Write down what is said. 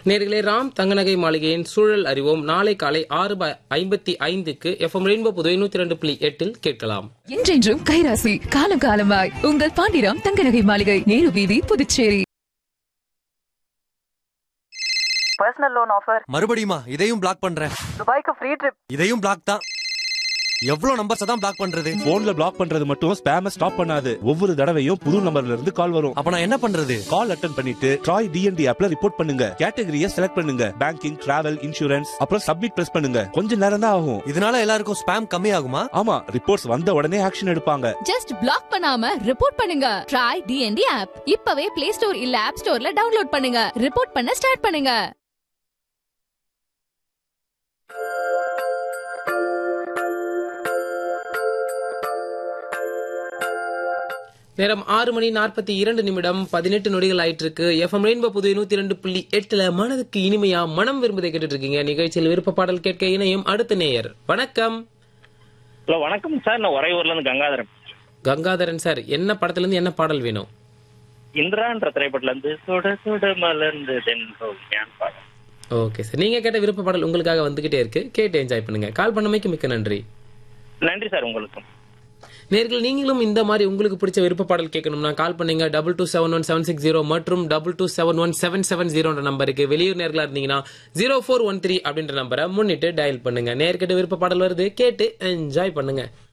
நேர்களே ராம் தங்கநகை மாளிகையின் சூழல் அறிவோம் நாளை காலை ஆறு ப- ஐம்பத்தி ஐந்துக்கு எஃப்எம் ரெயின்போ புதுவை நூத்தி ரெண்டு புள்ளி எட்டில் கேட்கலாம் என்றென்றும் கைராசி காலம் காலமாய் உங்கள் பாண்டிராம் தங்கநகை மாளிகை நேரு வீதி புதுச்சேரி பர்சனல் லோன் ஆஃபர் மறுபடியுமா இதையும் பிளாக் பண்றேன் துபாய்க்கு ஃப்ரீ ட்ரிப் இதையும் பிளாக் தான் எவ்வளவு நம்பர்ஸ் தான் பிளாக் பண்றது போன்ல பிளாக் பண்றது மட்டும் ஸ்பேம ஸ்டாப் பண்ணாது ஒவ்வொரு தடவையும் புது நம்பர்ல இருந்து கால் வரும் அப்ப நான் என்ன பண்றது கால் அட்டன் பண்ணிட்டு ட்ராய் டிஎன்டி ஆப்ல ரிப்போர்ட் பண்ணுங்க கேட்டகரியை செலக்ட் பண்ணுங்க பேங்கிங் டிராவல் இன்சூரன்ஸ் அப்புறம் சப்மிட் பிரஸ் பண்ணுங்க கொஞ்ச நேரம் தான் ஆகும் இதனால எல்லாருக்கும் ஸ்பேம் கம்மி ஆகுமா ஆமா ரிப்போர்ட்ஸ் வந்த உடனே ஆக்ஷன் எடுப்பாங்க ஜஸ்ட் பிளாக் பண்ணாம ரிப்போர்ட் பண்ணுங்க ட்ரை டிஎன்டி ஆப் இப்பவே பிளே ஸ்டோர் இல்ல ஆப் ஸ்டோர்ல டவுன்லோட் பண்ணுங்க ரிப்போர்ட் பண்ண ஸ்டார்ட் பண்ணுங்க நேரம் ஆறு மணி நாற்பத்தி இரண்டு நிமிடம் பதினெட்டு நொடிகள் ஆயிட்டு இருக்கு எஃப்எம் ரெயின்போ புதுவை நூத்தி ரெண்டு புள்ளி எட்டுல மனதுக்கு இனிமையா மனம் விரும்புதை கேட்டுட்டு இருக்கீங்க நிகழ்ச்சியில் விருப்ப பாடல் கேட்க இணையும் அடுத்த நேயர் வணக்கம் ஹலோ வணக்கம் சார் நான் உறையூர்ல இருந்து கங்காதரன் கங்காதரன் சார் என்ன படத்துல இருந்து என்ன பாடல் வேணும் இந்திரான்ற திரைப்படத்துல இருந்து சுட சுட மலர்ந்து தென்றோம் ஞான் பாடம் ஓகே சார் நீங்க கேட்ட விருப்ப பாடல் உங்களுக்காக வந்துகிட்டே இருக்கு கேட்டு என்ஜாய் பண்ணுங்க கால் பண்ணமைக்கு மிக்க நன்றி நன்றி சார் உங்களுக்கும் நேர்கள் நீங்களும் இந்த மாதிரி உங்களுக்கு பிடிச்ச விருப்ப பாடல் கேட்கணும்னா கால் பண்ணுங்க double two seven one seven six zero மற்றும் double two seven one seven seven ஜீரோன்ற நம்பருக்கு வெளியூர் நேர்களா இருந்தீங்கன்னா ஜீரோ ஃபோர் ஒன் த்ரீ அப்படின்ற நம்பரை முன்னிட்டு டயல் பண்ணுங்க நேர்கிட்ட விருப்ப பாடல் வருது கேட்டு என்ஜாய் பண்ணுங்க